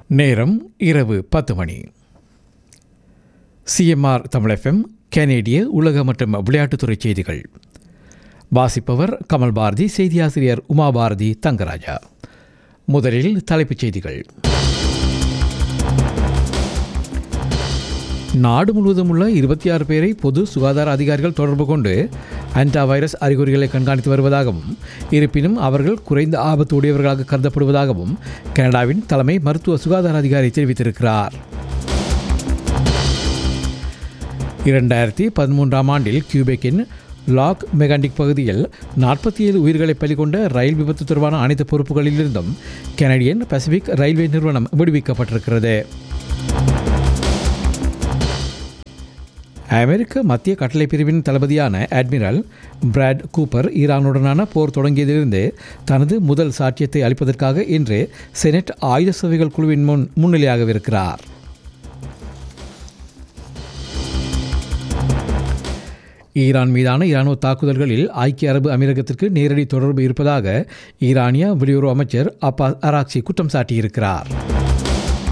நேரம் இரவு பத்து மணி சிஎம்ஆர் தமிழ் எஃப்எம் கனேடிய உலக மற்றும் விளையாட்டுத்துறை செய்திகள் வாசிப்பவர் கமல் பாரதி செய்தியாசிரியர் உமா பாரதி தங்கராஜா முதலில் தலைப்புச் செய்திகள் நாடு முழுவதும் உள்ள இருபத்தி ஆறு பேரை பொது சுகாதார அதிகாரிகள் தொடர்பு கொண்டு ஆன்டா வைரஸ் அறிகுறிகளை கண்காணித்து வருவதாகவும் இருப்பினும் அவர்கள் குறைந்த ஆபத்து உடையவர்களாக கருதப்படுவதாகவும் கனடாவின் தலைமை மருத்துவ சுகாதார அதிகாரி தெரிவித்திருக்கிறார் இரண்டாயிரத்தி பதிமூன்றாம் ஆண்டில் கியூபெக்கின் லாக் மெகாண்டிக் பகுதியில் நாற்பத்தி ஏழு உயிர்களை பலிகொண்ட ரயில் விபத்து தொடர்பான அனைத்து பொறுப்புகளிலிருந்தும் கனடியன் பசிபிக் ரயில்வே நிறுவனம் விடுவிக்கப்பட்டிருக்கிறது அமெரிக்க மத்திய கட்டளை பிரிவின் தளபதியான அட்மிரல் பிராட் கூப்பர் ஈரானுடனான போர் தொடங்கியதிலிருந்து தனது முதல் சாட்சியத்தை அளிப்பதற்காக இன்று செனட் ஆயுத சேவைகள் குழுவின் முன் முன்னிலையாகவிருக்கிறார் ஈரான் மீதான இராணுவ தாக்குதல்களில் ஐக்கிய அரபு அமீரகத்திற்கு நேரடி தொடர்பு இருப்பதாக ஈரானிய வெளியுறவு அமைச்சர் அப்பாஸ் அராக்சி குற்றம் சாட்டியிருக்கிறார்